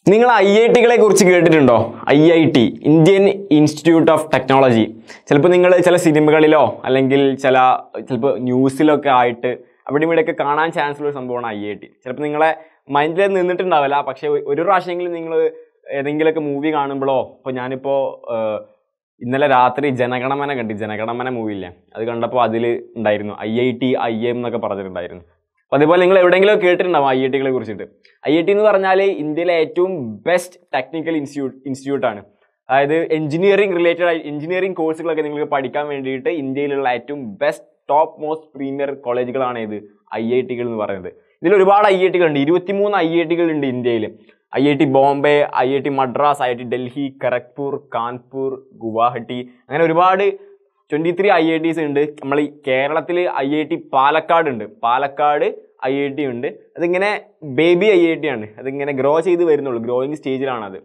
നിങ്ങൾ I I ടികളെ കുറിച്ച് കേട്ടിട്ടുണ്ടോ I I T Indian Institute of Technology ചിലപ്പോൾ നിങ്ങൾ ചില സിനിമകളിലോ അല്ലെങ്കിൽ ചില ചിലപ്പോൾ ന്യൂസിലൊക്കെ ആയിട്ട് അവിടെ ഇവിടെയൊക്കെ കാണാൻ ചാൻസ് ഉള്ള ഒരു സംഭവമാണ് ഐ ഐ ടി ചിലപ്പോൾ നിങ്ങളെ മൈൻഡിൽ നിന്നിട്ടുണ്ടാവില്ല പക്ഷേ ഒരു പ്രാവശ്യമെങ്കിലും നിങ്ങൾ ഏതെങ്കിലുമൊക്കെ മൂവി കാണുമ്പോഴോ ഇപ്പോൾ ഞാനിപ്പോൾ ഇന്നലെ രാത്രി ജനഗണമന കണ്ടു ജനഗണമന മൂവി ഇല്ലേ അത് കണ്ടപ്പോൾ അതിൽ ഉണ്ടായിരുന്നു I I T I M എന്നൊക്കെ പറഞ്ഞിട്ടുണ്ടായിരുന്നു അപ്പോൾ അതേപോലെ നിങ്ങൾ എവിടെയെങ്കിലും കേട്ടിട്ടുണ്ടാവും ഐ ഐ ടികളെ കുറിച്ചിട്ട് ഐ ഐ ടി എന്ന് പറഞ്ഞാൽ ഇന്ത്യയിലെ ഏറ്റവും ബെസ്റ്റ് ടെക്നിക്കൽ ഇൻസ്റ്റിറ്റ്യൂട്ട് ഇൻസ്റ്റിറ്റ്യൂട്ട് ആണ് അതായത് എഞ്ചിനീയറിംഗ് റിലേറ്റഡ് ആയി എഞ്ചിനീയറിംഗ് കോഴ്സുകളൊക്കെ നിങ്ങൾക്ക് പഠിക്കാൻ വേണ്ടിയിട്ട് ഇന്ത്യയിലുള്ള ഏറ്റവും ബെസ്റ്റ് ടോപ്പ് മോസ്റ്റ് പ്രീമിയർ കോളേജുകളാണ് ഇത് ഐ ഐ ടികൾ എന്ന് പറയുന്നത് ഇതിൽ ഒരുപാട് ഐ ഐ ടികൾ ഉണ്ട് ഇരുപത്തിമൂന്ന് ഐ ഐ ടികൾ ഉണ്ട് ഇന്ത്യയിൽ I I T Bombay I I T Madras I I T Delhi Kharagpur Kanpur Guwahati അങ്ങനെ ഒരുപാട് twenty three I I Ts ഉണ്ട് നമ്മൾ ഈ കേരളത്തിൽ ഐ ഐ ടി പാലക്കാട് ഉണ്ട് പാലക്കാട് ഐ ഐ ടി ഉണ്ട് അതിങ്ങനെ ബേബി ഐ ഐ ടി ആണ് അതിങ്ങനെ ഗ്രോ ചെയ്ത് വരുന്നുള്ളൂ ഗ്രോയിങ് സ്റ്റേജിലാണ് അത്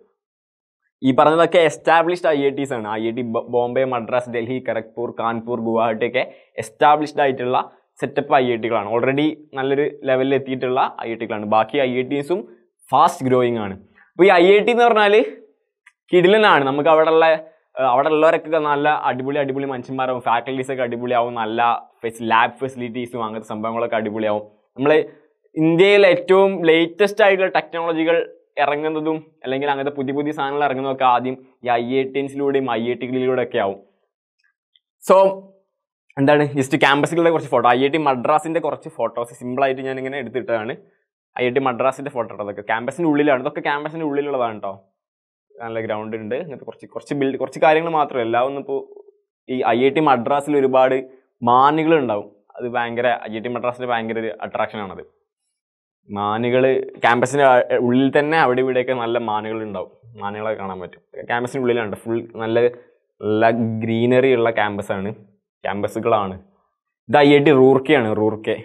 ഈ പറഞ്ഞതൊക്കെ എസ്റ്റാബ്ലിഷ്ഡ് ഐ ഐ ടീസ് ആണ് I I T Bombay Madras Delhi Kharagpur Kanpur Guwahati ഒക്കെ എസ്റ്റാബ്ലിഷ്ഡ് ആയിട്ടുള്ള സെറ്റപ്പ് ഐ ഐ ടികളാണ് ഓൾറെഡി നല്ലൊരു ലെവലിൽ എത്തിയിട്ടുള്ള ഐ ഐ ടികളാണ് ബാക്കി ഐ ഐ ടീസും ഫാസ്റ്റ് ഗ്രോയിങ് ആണ് അപ്പോൾ ഈ ഐ ഐ ടി എന്ന് പറഞ്ഞാൽ കിടിലനാണ് നമുക്ക് അവിടെ ഉള്ള അവിടെ ഉള്ളവരൊക്കെ നല്ല അടിപൊളി അടിപൊളി മനുഷ്യന്മാരാവും ഫാക്കൽറ്റീസ് ഒക്കെ അടിപൊളിയാവും നല്ല ലാബ് ഫെസിലിറ്റീസും അങ്ങനത്തെ സംഭവങ്ങളൊക്കെ അടിപൊളിയാവും നമ്മൾ ഇന്ത്യയിൽ ഏറ്റവും ലേറ്റസ്റ്റ് ആയിട്ടുള്ള ടെക്നോളജികൾ ഇറങ്ങുന്നതും അല്ലെങ്കിൽ അങ്ങനത്തെ പുതിയ പുതിയ സാധനങ്ങൾ ഇറങ്ങുന്നതൊക്കെ ആദ്യം ഈ ഐ ഐ ടിൻസിലൂടെയും ഐ ഐ ടികളിലൂടെ ഒക്കെ ആവും സോ എന്താണ് ജസ്റ്റ് ക്യാമ്പസുകളുടെ കുറച്ച് ഫോട്ടോ ഐ ഐ ടി മദ്രാസിൻ്റെ കുറച്ച് ഫോട്ടോസ് സിമ്പിളായിട്ട് ഞാൻ ഇങ്ങനെ എടുത്തിട്ടതാണ് ഐ ഐ ടി മദ്രാസിൻ്റെ ഫോട്ടോ അതൊക്കെ ക്യാമ്പസിൻ്റെ ഉള്ളിലാണ് ഇതൊക്കെ ക്യാമ്പസിൻ്റെ ഉള്ളിലുള്ളതാണ് കേട്ടോ നല്ല ഗ്രൗണ്ട് ഉണ്ട് അങ്ങനത്തെ കുറച്ച് കുറച്ച് ബിൽഡ് കുറച്ച് കാര്യങ്ങൾ മാത്രമല്ല എല്ലാം ഒന്നും ഇപ്പോൾ ഈ ഐ ഐ ടി മദ്രാസിൽ ഒരുപാട് മാനുകൾ ഉണ്ടാവും അത് ഭയങ്കര ഐ ഐ ടി മദ്രാസിൻ്റെ ഭയങ്കര ഒരു അട്രാക്ഷൻ ആണത് മാനുകൾ ക്യാമ്പസിൻ്റെ ഉള്ളിൽ തന്നെ അവിടെ ഇവിടെയൊക്കെ നല്ല മാനുകൾ ഉണ്ടാവും മാനുകളെ കാണാൻ പറ്റും ക്യാമ്പസിൻ്റെ ഉള്ളിലാണ് ഫുൾ നല്ല നല്ല ഗ്രീനറി ഉള്ള ക്യാമ്പസാണ് ക്യാമ്പസുകളാണ് ഇത് ഐ ഐ ടി റൂർക്കയാണ് റൂർക്കെ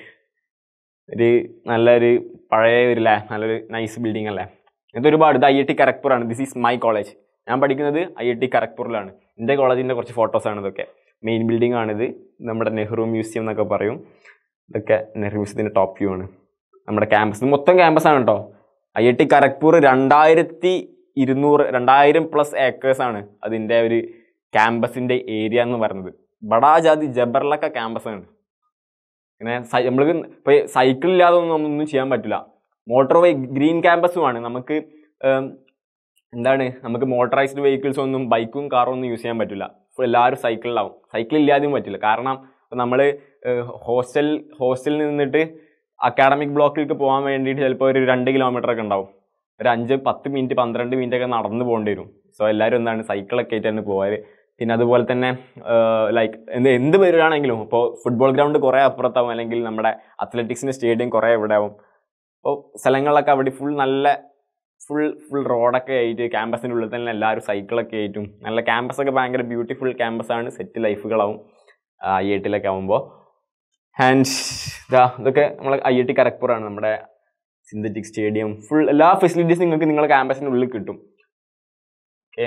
ഒരു നല്ലൊരു പഴയ ഒരു ലാ നല്ലൊരു നൈസ് ബിൽഡിംഗ് അല്ലേ ഇത് ഒരുപാട് ഇത് ഐ ഐ ടി ഖരഗ്പൂറാണ് ദിസ് ഈസ് മൈ കോളേജ് ഞാൻ പഠിക്കുന്നത് ഐ ഐ ടി ഖരഗ്പൂരിലാണ് എൻ്റെ കോളേജിൻ്റെ കുറച്ച് ഫോട്ടോസാണ് ഇതൊക്കെ മെയിൻ ബിൽഡിംഗ് ആണിത് നമ്മുടെ നെഹ്റു മ്യൂസിയം എന്നൊക്കെ പറയും ഇതൊക്കെ നെഹ്റു മ്യൂസിയത്തിൻ്റെ ടോപ്പ് വ്യൂ ആണ് നമ്മുടെ ക്യാമ്പസ് മൊത്തം ക്യാമ്പസാണ് കേട്ടോ ഐ ഐ ടി ഖരഗ്പൂർ രണ്ടായിരത്തി ഇരുന്നൂറ് രണ്ടായിരം പ്ലസ് ഏക്കേഴ്സാണ് അതിൻ്റെ ഒരു ക്യാമ്പസിൻ്റെ ഏരിയ എന്ന് പറയുന്നത് ബടാജാതി ജബർലക്ക ക്യാമ്പസാണ് പിന്നെ നമ്മൾക്ക് ഇപ്പോൾ സൈക്കിൾ ഇല്ലാതെ ഒന്നും ഒന്നും ചെയ്യാൻ പറ്റില്ല മോട്ടോർ വേ ഗ്രീൻ ക്യാമ്പസുമാണ് നമുക്ക് എന്താണ് നമുക്ക് മോട്ടറൈസ്ഡ് വെഹിക്കിൾസ് ഒന്നും ബൈക്കും കാറും ഒന്നും യൂസ് ചെയ്യാൻ പറ്റില്ല ഇപ്പോൾ എല്ലാവരും സൈക്കിളിലാവും സൈക്കിൾ ഇല്ലാതെയും പറ്റില്ല കാരണം നമ്മൾ ഹോസ്റ്റൽ ഹോസ്റ്റലിൽ നിന്നിട്ട് അക്കാഡമിക് ബ്ലോക്കിലേക്ക് പോകാൻ വേണ്ടിയിട്ട് ചിലപ്പോൾ ഒരു രണ്ട് കിലോമീറ്റർ ഒക്കെ ഉണ്ടാവും ഒരു അഞ്ച് പത്ത് മിനിറ്റ് പന്ത്രണ്ട് മിനിറ്റ് ഒക്കെ നടന്നു പോകേണ്ടി വരും സോ എല്ലാവരും എന്താണ് സൈക്കിളൊക്കെ ആയിട്ടാണ് പോകാറ് പിന്നെ അതുപോലെ തന്നെ ലൈക്ക് എന്ത് എന്ത് വരികയാണെങ്കിലും ഇപ്പോൾ ഫുട്ബോൾ ഗ്രൗണ്ട് കുറേ അപ്പുറത്താവും അല്ലെങ്കിൽ നമ്മുടെ അത്ലറ്റിക്സിൻ്റെ സ്റ്റേഡിയം കുറേ ഇവിടെ ആവും അപ്പോൾ സ്ഥലങ്ങളിലൊക്കെ അവിടെ ഫുൾ നല്ല ഫുൾ ഫുൾ റോഡൊക്കെ ആയിട്ട് ക്യാമ്പസിൻ്റെ ഉള്ളിൽ തന്നെ എല്ലാവരും സൈക്കിളൊക്കെ ആയിട്ടും നല്ല ക്യാമ്പസൊക്കെ ഭയങ്കര ബ്യൂട്ടിഫുൾ ക്യാമ്പസാണ് സെറ്റ് ലൈഫുകളാവും ഐ ഐ ടിയിലൊക്കെ ആവുമ്പോൾ ആൻഡ് ഇതാ ഇതൊക്കെ നമ്മൾ ഐ ഐ ടി ഖരഗ്പൂറാണ് നമ്മുടെ സിന്തറ്റിക് സ്റ്റേഡിയം ഫുൾ എല്ലാ ഫെസിലിറ്റീസും നിങ്ങൾക്ക് നിങ്ങളുടെ ക്യാമ്പസിൻ്റെ ഉള്ളിൽ കിട്ടും ഓക്കെ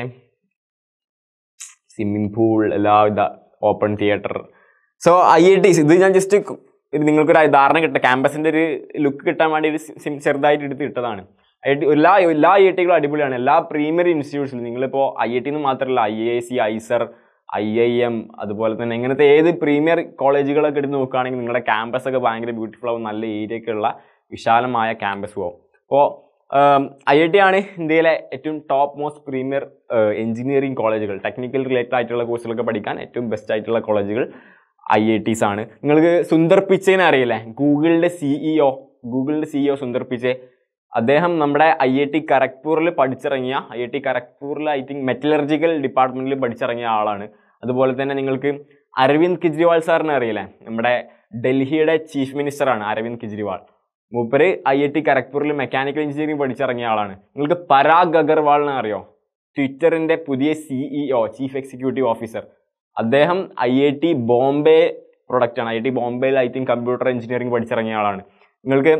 സ്വിമ്മിംഗ് പൂൾ എല്ലാവിധ open theatre so I I T ഇത് ഞാൻ ജസ്റ്റ് നിങ്ങൾക്കൊരു ധാരണ കിട്ടുക ക്യാമ്പസിൻ്റെ ഒരു ലുക്ക് കിട്ടാൻ വേണ്ടി ഒരു ചെറുതായിട്ട് എടുത്ത് ഇട്ടതാണ് ഐ ടി എല്ലാ എല്ലാ ഐ ഐ ടികളും അടിപൊളിയാണ് എല്ലാ പ്രീമിയർ ഇൻസ്റ്റിറ്റ്യൂട്ട്സിലും നിങ്ങളിപ്പോൾ ഐ ഐ ടി എന്ന് മാത്രമല്ല I I C IISER I I M അതുപോലെ തന്നെ ഇങ്ങനത്തെ ഏത് പ്രീമിയർ കോളേജുകളൊക്കെ എടുത്ത് നോക്കുകയാണെങ്കിൽ നിങ്ങളുടെ ക്യാമ്പസ് ഒക്കെ ഭയങ്കര ബ്യൂട്ടിഫുൾ ആവും നല്ല ഏരിയ ഉള്ള വിശാലമായ ക്യാമ്പസ് ആവും അപ്പോൾ ഐ ഐ ടി ആണ് ഇന്ത്യയിലെ ഏറ്റവും ടോപ്പ് മോസ്റ്റ് പ്രീമിയർ എഞ്ചിനീയറിംഗ് കോളേജുകൾ ടെക്നിക്കൽ റിലേറ്റഡ് ആയിട്ടുള്ള കോഴ്സുകളൊക്കെ പഠിക്കാൻ ഏറ്റവും ബെസ്റ്റ് ആയിട്ടുള്ള കോളേജുകൾ ഐ ഐ ടീസ് ആണ് നിങ്ങൾക്ക് സുന്ദർ പിച്ചേനെ അറിയില്ലേ ഗൂഗിളിൻ്റെ സിഇഒ ഗൂഗിളിൻ്റെ സിഇഒ സുന്ദർ പിച്ചെ അദ്ദേഹം നമ്മുടെ ഐ ഐ ടി ഖരഗ്പൂരിൽ പഠിച്ചിറങ്ങിയ ഐ ഐ ടി ഖരഗ്പൂരിൽ ഐ തിങ്ക് മെറ്റലർജിക്കൽ ഡിപ്പാർട്ട്മെൻറ്റിൽ പഠിച്ചിറങ്ങിയ ആളാണ് അതുപോലെ തന്നെ നിങ്ങൾക്ക് അരവിന്ദ് കെജ്രിവാൾ സാറിനെ അറിയില്ലേ നമ്മുടെ ഡൽഹിയുടെ ചീഫ് മിനിസ്റ്ററാണ് അരവിന്ദ് കെജ്രിവാൾ മൂപ്പര് ഐ ഐ ടി ഖരഗ്പൂരിൽ മെക്കാനിക്കൽ എഞ്ചിനീയറിംഗ് പഠിച്ചിറങ്ങിയ ആളാണ് നിങ്ങൾക്ക് പരാഗ് അഗർവാളിനെ അറിയോ ട്വിറ്ററിൻ്റെ പുതിയ സിഇഒ ചീഫ് എക്സിക്യൂട്ടീവ് ഓഫീസർ അദ്ദേഹം ഐ ഐ ടി ബോംബെ പ്രൊഡക്റ്റാണ് ഐ ഐ ടി ബോംബെയിൽ ഐ തിങ്ക് കമ്പ്യൂട്ടർ എഞ്ചിനീയറിംഗ് പഠിച്ചിറങ്ങിയ ആളാണ് നിങ്ങൾക്ക്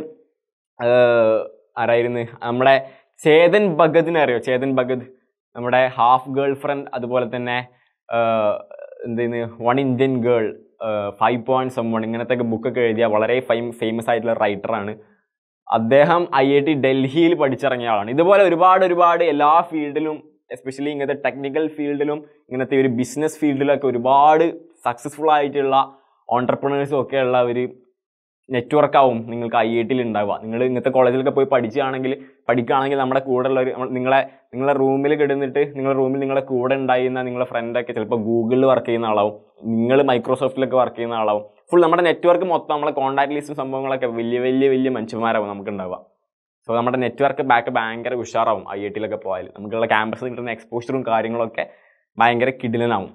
ആരായിരുന്നു നമ്മുടെ ചേതൻ ഭഗതിനെ അറിയോ ചേതൻ ഭഗത് നമ്മുടെ ഹാഫ് ഗേൾ ഫ്രണ്ട് അതുപോലെ തന്നെ എന്തെന്ന് one Indian girl five point some one ഇങ്ങനത്തെ ബുക്കൊക്കെ എഴുതിയ വളരെ ഫൈം ഫേമസ് ആയിട്ടുള്ള റൈറ്ററാണ് അദ്ദേഹം ഐ ഐ ടി ഡൽഹിയിൽ പഠിച്ചിറങ്ങിയ ആളാണ് ഇതുപോലെ ഒരുപാട് ഒരുപാട് എല്ലാ ഫീൽഡിലും എസ്പെഷ്യലി ഇങ്ങനത്തെ ടെക്നിക്കൽ ഫീൽഡിലും ഇങ്ങനത്തെ ഒരു ബിസിനസ് ഫീൽഡിലൊക്കെ ഒരുപാട് സക്സസ്ഫുൾ ആയിട്ടുള്ള ഓണ്ടർപ്രണേഴ്സും ഒക്കെ ഉള്ള ഒരു നെറ്റ്വർക്ക് ആവും നിങ്ങൾക്ക് ഐ ഐ ടിയിൽ ഉണ്ടാവുക നിങ്ങൾ ഇങ്ങനത്തെ കോളേജിലൊക്കെ പോയി പഠിക്കുകയാണെങ്കിൽ പഠിക്കുകയാണെങ്കിൽ നമ്മുടെ കൂടെ ഉള്ള ഒരു നിങ്ങളെ നിങ്ങളെ റൂമിൽ കിടന്നിട്ട് നിങ്ങളുടെ റൂമിൽ നിങ്ങളെ കൂടെ ഉണ്ടായിരുന്ന നിങ്ങളെ ഫ്രണ്ടൊക്കെ ചിലപ്പോൾ ഗൂഗിളിൽ വർക്ക് ചെയ്യുന്ന ആളാവും നിങ്ങൾ മൈക്രോസോഫ്റ്റിലൊക്കെ വർക്ക് ചെയ്യുന്ന ആളാവും ഫുൾ നമ്മുടെ നെറ്റ്വർക്ക് മൊത്തം നമ്മളെ കോൺടാക്ട് ലിസ്റ്റും സംഭവങ്ങളൊക്കെ വലിയ വലിയ വലിയ മനുഷ്യന്മാരാവും നമുക്ക് ഉണ്ടാവുക സോ നമ്മുടെ നെറ്റ്വർക്ക് ബാക്ക് ഭയങ്കര ഉഷാറാവും ഐ ഐ ടിയിലൊക്കെ പോയാൽ നമുക്കുള്ള ക്യാമ്പസിൽ കിട്ടുന്ന എക്സ്പോഷറും കാര്യങ്ങളൊക്കെ ഭയങ്കര കിടിലനാവും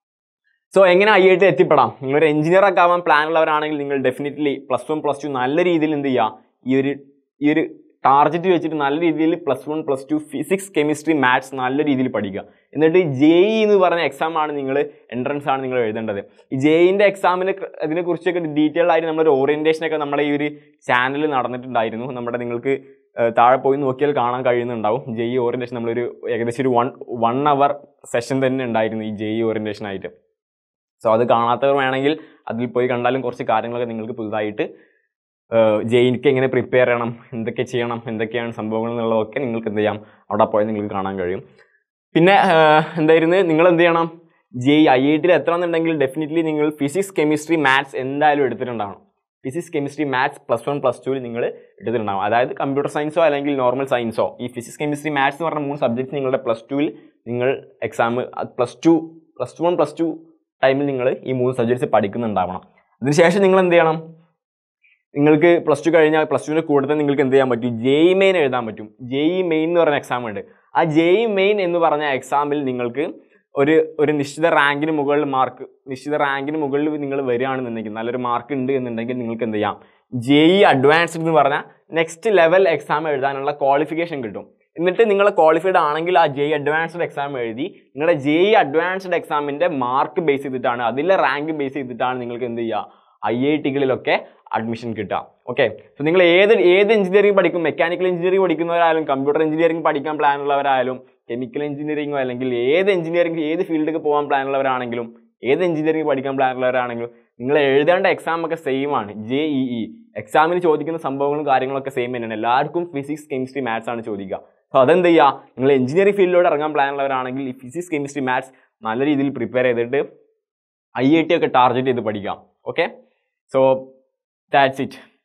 സോ എങ്ങനെ ഐ ഐ ടി എത്തിപ്പെടാം നിങ്ങളൊരു എഞ്ചിനീയർ ഒക്കെ ആവാൻ പ്ലാൻ ഉള്ളവരാണെങ്കിൽ നിങ്ങൾ definitely plus one plus two നല്ല രീതിയിൽ എന്ത് ചെയ്യുക ഈ ഒരു ഈ ഒരു ടാർഗറ്റ് വെച്ചിട്ട് നല്ല രീതിയിൽ plus one plus two physics chemistry maths നല്ല രീതിയിൽ പഠിക്കുക എന്നിട്ട് ജെ ഇ എന്ന് പറഞ്ഞ എക്സാം ആണ് നിങ്ങൾ എൻട്രൻസ് ആണ് നിങ്ങൾ എഴുതേണ്ടത് ഈ ജെ ഇൻ്റെ എക്സാമിനെ അതിനെക്കുറിച്ചൊക്കെ ഡീറ്റെയിൽ ആയിട്ട് നമ്മളൊരു ഓറിയൻറ്റേഷനൊക്കെ നമ്മുടെ ഈ ഒരു ചാനലിൽ നടന്നിട്ടുണ്ടായിരുന്നു നമ്മുടെ നിങ്ങൾക്ക് ഏഹ്, താഴെ പോയി നോക്കിയാൽ കാണാൻ കഴിയുന്നുണ്ടാവും ജെ ഇ ഓറിയൻറ്റേഷൻ നമ്മളൊരു ഏകദേശം ഒരു വൺ വൺ അവർ സെഷൻ തന്നെ ഉണ്ടായിരുന്നു ഈ ജെ ഇ ഓറിയൻറ്റേഷൻ ആയിട്ട് സോ അത് കാണാത്തവർ വേണമെങ്കിൽ അതിൽ പോയി കണ്ടാലും കുറച്ച് കാര്യങ്ങളൊക്കെ നിങ്ങൾക്ക് പുതുതായിട്ട് ജെയിനിക്ക് എങ്ങനെ പ്രിപ്പയർ ചെയ്യണം എന്തൊക്കെ ചെയ്യണം എന്തൊക്കെയാണ് സംഭവങ്ങൾ എന്നുള്ളതൊക്കെ നിങ്ങൾക്ക് എന്ത് ചെയ്യാം അവിടെ പോയാൽ നിങ്ങൾക്ക് കാണാൻ കഴിയും പിന്നെ ഏഹ്, എന്തായിരുന്നു നിങ്ങൾ എന്ത് ചെയ്യണം ജെ ഐ ഐ ടിയിൽ എത്ര എന്നുണ്ടെങ്കിൽ ഡെഫിനറ്റ്ലി നിങ്ങൾ ഫിസിക്സ് കെമിസ്ട്രി മാത്സ് എന്തായാലും എടുത്തിട്ടുണ്ടാവണം physics chemistry maths plus one plus ടുവിൽ നിങ്ങൾ എടുത്തിട്ടുണ്ടാവും അതായത് കമ്പ്യൂട്ടർ സയൻസോ അല്ലെങ്കിൽ നോർമൽ സയൻസോ ഈ ഫിസിക്സ് കെമിസ്ട്രി മാത്സ് എന്ന് പറഞ്ഞ മൂന്ന് സബ്ജക്ട്സ് നിങ്ങളുടെ പ്ലസ് ടുവിൽ നിങ്ങൾ exam plus two plus one plus two ടൈമിൽ നിങ്ങൾ ഈ മൂന്ന് സബ്ജക്ട്സ് പഠിക്കുന്നുണ്ടാവണം അതിനുശേഷം നിങ്ങൾ എന്ത് ചെയ്യണം നിങ്ങൾക്ക് പ്ലസ് ടു കഴിഞ്ഞാൽ പ്ലസ് ടുവിൻ്റെ കൂടെ തന്നെ നിങ്ങൾക്ക് എന്ത് ചെയ്യാൻ പറ്റും ജെഇ മെയിൻ എഴുതാൻ പറ്റും ജെഇ മെയിൻ എന്ന് പറഞ്ഞ എക്സാം ഉണ്ട് ആ ജെഇ മെയിൻ എന്ന് പറഞ്ഞ എക്സാമിൽ നിങ്ങൾക്ക് ഒരു ഒരു നിശ്ചിത റാങ്കിന് മുകളിൽ മാർക്ക് നിശ്ചിത റാങ്കിന് മുകളിൽ നിങ്ങൾ വരികയാണെന്നുണ്ടെങ്കിൽ നല്ലൊരു മാർക്ക് ഉണ്ട് എന്നുണ്ടെങ്കിൽ നിങ്ങൾക്ക് എന്ത് ചെയ്യാം ജെഇ അഡ്വാൻസ്ഡ് എന്ന് പറഞ്ഞാൽ നെക്സ്റ്റ് ലെവൽ എക്സാം എഴുതാനുള്ള ക്വാളിഫിക്കേഷൻ കിട്ടും എന്നിട്ട് നിങ്ങൾ ക്വാളിഫൈഡ് ആണെങ്കിൽ ആ ജെഇ അഡ്വാൻസ്ഡ് എക്സാം എഴുതി നിങ്ങളുടെ ജെഇ അഡ്വാൻസ്ഡ് എക്സാമിൻ്റെ മാർക്ക് ബേസ് ചെയ്തിട്ടാണ് അതിലെ റാങ്ക് ബേസ് ചെയ്തിട്ടാണ് നിങ്ങൾക്ക് എന്ത് ചെയ്യുക ഐ ഐ ടികളിലൊക്കെ അഡ്മിഷൻ കിട്ടുക ഓക്കെ സോ നിങ്ങൾ ഏത് ഏത് എഞ്ചിനീയറിംഗ് പഠിക്കും മെക്കാനിക്കൽ എഞ്ചിനീയറിംഗ് പഠിക്കുന്നവരായാലും കമ്പ്യൂട്ടർ എഞ്ചിനീയറിംഗ് പഠിക്കാൻ പ്ലാൻ ഉള്ളവരായാലും കെമിക്കൽ എഞ്ചിനീയറിംഗോ അല്ലെങ്കിൽ ഏത് എഞ്ചിനീയറിംഗ് ഏത് ഫീൽഡിലേക്ക് പോകാൻ പ്ലാൻ ഉള്ളവരാണെങ്കിലും ഏത് എഞ്ചിനീയറിംഗ് പഠിക്കാൻ പ്ലാൻ ഉള്ളവരാണെങ്കിലും നിങ്ങൾ എഴുതേണ്ട എക്സാം ഒക്കെ സെയിം ആണ് ജെ ഇ ഇ എക്സാമിന് ചോദിക്കുന്ന സംഭവങ്ങളും കാര്യങ്ങളൊക്കെ സെയിം തന്നെയാണ് എല്ലാവർക്കും ഫിസിക്സ് കെമിസ്ട്രി മാത്സ് ആണ് ചോദിക്കുക സോ അതെന്ത് ചെയ്യുക നിങ്ങൾ എഞ്ചിനീയറിംഗ് ഫീൽഡിലോട്ട് ഇറങ്ങാൻ പ്ലാൻ ഉള്ളവരാണെങ്കിൽ ഈ ഫിസിക്സ് കെമിസ്ട്രി മാത്സ് നല്ല രീതിയിൽ പ്രിപ്പയർ ചെയ്തിട്ട് ഐ ഐ ടി ഒക്കെ ടാർഗറ്റ് ചെയ്ത് പഠിക്കാം ഓക്കെ സോ ദാറ്റ്സ് ഇറ്റ്